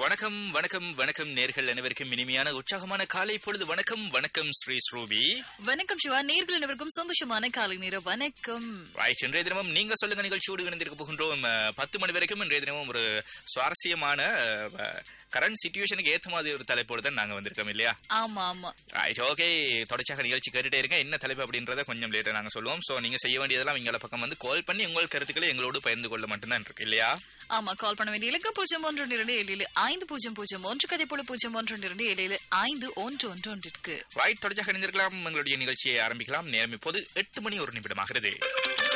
வணக்கம் வணக்கம் வணக்கம் நேர்கள் அனைவருக்கும் இனிமையான உற்சாகமான காலை பொழுது வணக்கம் வணக்கம் ஸ்ரீ ஸ்ரூபி வணக்கம் சிவா நேர்கள் அனைவருக்கும் சந்தோஷமான காலை நேரம் வணக்கம் ரைட் இன்றைய தினமும் நீங்க சொல்லுங்க நிகழ்ச்சியோடு இணைந்திருக்க போகின்றோம் அஹ், பத்து மணி வரைக்கும் இன்றைய தினமும் ஒரு சுவாரஸ்யமான கரண்ட் சுச்சுவேஷனுக்கு ஏத்த மாதிரி ஒரு தலைப்போடு தான் நாங்க வந்திருக்கோம் இல்லையா ஆமா ஆமா ரைட் ஓகே தொடர்ச்சியாக நிகழ்ச்சி கேட்டுட்டே இருங்க என்ன தலைப்பு அப்படின்றத கொஞ்சம் லேட்டா நாங்க சொல்லுவோம் சோ நீங்க செய்ய வேண்டியதெல்லாம் எங்கள பக்கம் வந்து கால் பண்ணி உங்கள் கருத்துக்களை எங்களோடு பகிர்ந்து கொள்ள மட்டும்தான் இருக்கு இல்லையா ஆமா கால் பண்ண வேண்டிய இலக்கு பூஜ்ஜியம் ஒன்று இரண்டு ஏழு ஐந்து பூஜ்ஜியம் பூஜ்ஜியம் ஒன்று கதை போல பூஜ்ஜியம் ஒன்று இரண்டு ஏழு ஐந்து ஒன்று ஒன்று ஒன்றிற்கு ரைட் தொடர்ச்சியாக இணைந்திருக்கலாம் எங்களுடைய நிகழ்ச்சியை ஆரம்பிக்கலாம் நேரம் இப்போது எட்டு மணி ஒரு நிமிடமாகிறது